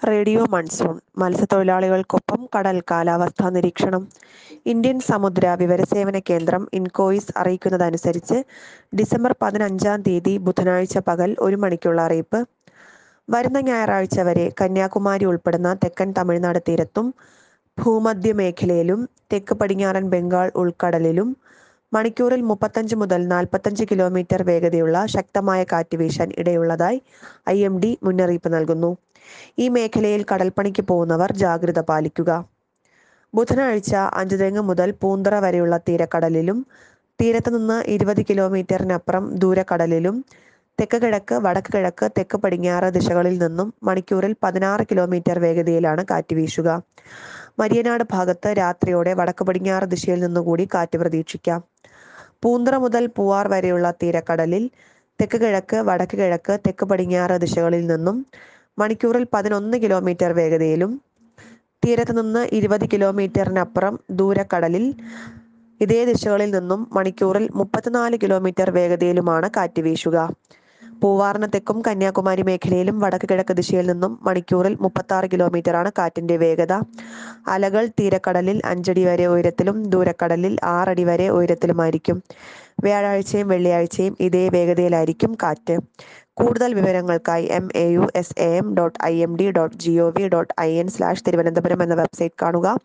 radio monsoon മത്സ്യത്തൊഴിലാളികൾക്കൊപ്പം കടൽ കാലാവസ്ഥാ നിരീക്ഷണം ഇന്ത്യൻ സമുദ്ര വിവരസേവന കേന്ദ്രം ഇൻകോയിസ് അറിയിക്കുന്നതനുസരിച്ച് ഡിസംബർ പതിനഞ്ചാം തീയതി ബുധനാഴ്ച പകൽ ഒരു മണിക്കുള്ള അറിയിപ്പ് വരുന്ന ഞായറാഴ്ച വരെ കന്യാകുമാരി ഉൾപ്പെടുന്ന തെക്കൻ തമിഴ്നാട് തീരത്തും ഭൂമധ്യ മേഖലയിലും തെക്ക് പടിഞ്ഞാറൻ ബംഗാൾ ഉൾക്കടലിലും മണിക്കൂറിൽ മുപ്പത്തഞ്ച് മുതൽ നാൽപ്പത്തഞ്ച് കിലോമീറ്റർ വേഗതയുള്ള ശക്തമായ കാറ്റ് വീശാൻ ഇടയുള്ളതായി ഐ എം ഡി മുന്നറിയിപ്പ് നൽകുന്നു ഈ മേഖലയിൽ കടൽപ്പണിക്ക് പോകുന്നവർ ജാഗ്രത പാലിക്കുക ബുധനാഴ്ച അഞ്ചുതെങ്ങ് മുതൽ പൂന്തറ വരെയുള്ള തീരക്കടലിലും തീരത്ത് നിന്ന് ഇരുപത് കിലോമീറ്ററിനപ്പുറം ദൂരക്കടലിലും തെക്ക് കിഴക്ക് വടക്ക് കിഴക്ക് തെക്ക് പടിഞ്ഞാറ് ദിശകളിൽ നിന്നും മണിക്കൂറിൽ പതിനാറ് കിലോമീറ്റർ വേഗതയിലാണ് കാറ്റ് വീശുക മരിയനാട് ഭാഗത്ത് രാത്രിയോടെ വടക്ക് പടിഞ്ഞാറ് ദിശയിൽ നിന്നുകൂടി കാറ്റ് പ്രതീക്ഷിക്കാം പൂന്തറ മുതൽ പൂവാർ വരെയുള്ള തീരക്കടലിൽ തെക്ക് കിഴക്ക് വടക്ക് കിഴക്ക് തെക്ക് പടിഞ്ഞാറ് ദിശകളിൽ നിന്നും മണിക്കൂറിൽ പതിനൊന്ന് കിലോമീറ്റർ വേഗതയിലും തീരത്ത് നിന്ന് ഇരുപത് കിലോമീറ്ററിനപ്പുറം ദൂരക്കടലിൽ ഇതേ ദിശകളിൽ നിന്നും മണിക്കൂറിൽ മുപ്പത്തിനാല് കിലോമീറ്റർ വേഗതയിലുമാണ് കാറ്റ് വീശുക പൂവാറിന് തെക്കും കന്യാകുമാരി മേഖലയിലും വടക്ക് കിഴക്ക് ദിശയിൽ നിന്നും മണിക്കൂറിൽ മുപ്പത്തി ആറ് കിലോമീറ്ററാണ് കാറ്റിന്റെ വേഗത അലകൾ തീരക്കടലിൽ അഞ്ചടി വരെ ഉയരത്തിലും ദൂരക്കടലിൽ ആറടി വരെ ഉയരത്തിലുമായിരിക്കും വ്യാഴാഴ്ചയും വെള്ളിയാഴ്ചയും ഇതേ വേഗതയിലായിരിക്കും കാറ്റ് കൂടുതൽ വിവരങ്ങൾക്കായി M A U S A M dot I M D dot G O V dot I N slash Thiruvananthapuram എന്ന വെബ്സൈറ്റ് കാണുക